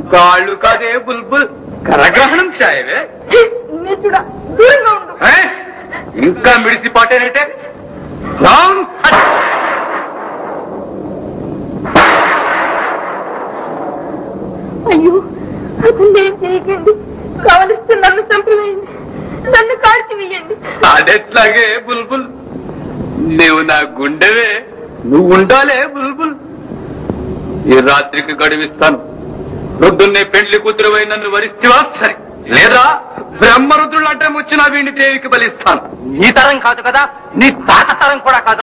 కాళ్ళు కాదే బుల్బుల్ కరగ్రహణం ఛాయవే ఛీ, నీచుడా దూరంగా ఉండు ఏ? ఇంకా మిడిసి పాటేనంటే రాంగ్ అయ్యో అతన్ని ఏం చేయకండి కావలిస్తే నన్ను చంపివేయండి నన్ను కాల్చి వేయండి అదెట్లాగే బుల్బుల్ నువ్వు నా గుండెవే నువ్వు ఉండాలే బుల్బుల్ ఈ రాత్రికి గడివిస్తాను రొద్దున్నే పెండ్లి కూతురువై నన్ను వరిస్తావా సరే లేదా బ్రహ్మరుద్రులు అడ్డం వచ్చిన వీడిని దేవికి బలిస్తాను నీ తరం కాదు కదా నీ తాత తరం కూడా కాదు